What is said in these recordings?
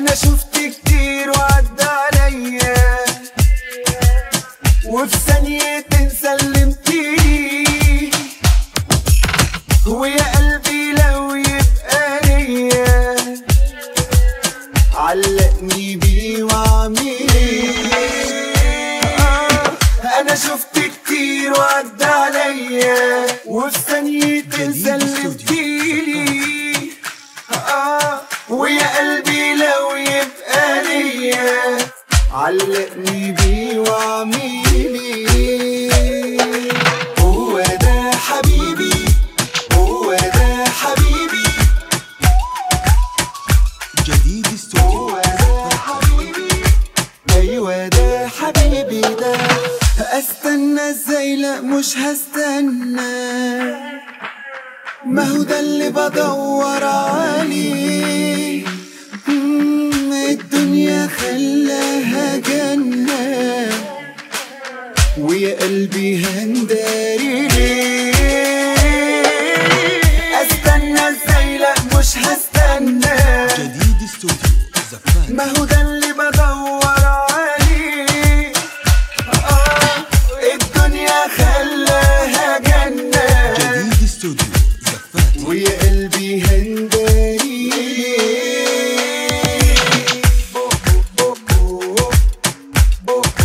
انا شفت كتير وعدى عليا وفي ثانية سلمتيلي ويا قلبي لو يبقى ليا علقني بيه واعملي انا شفت كتير وعدى عليا وفي ثانية سلمتيلي آه ويا قلبي لو يبقى ليا علقني بيه واعملي هو ده حبيبي هو ده حبيبي جديد استوديو هو ده حبيبي ايوه ده حبيبي ده استنى ازاي لا مش هستنى ما هو ده اللي بدور عليه مم، الدنيا خلاها جنة ويا قلبي هنداري ليه استنى ازاي لا مش هستنى جديد استوديو زفان ما هو ده اللي بدور عليه آه الدنيا خلاها جنة جديد استوديو زفان ويا قلبي هنداري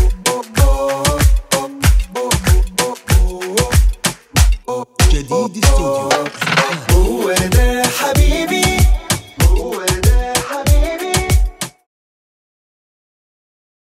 جديد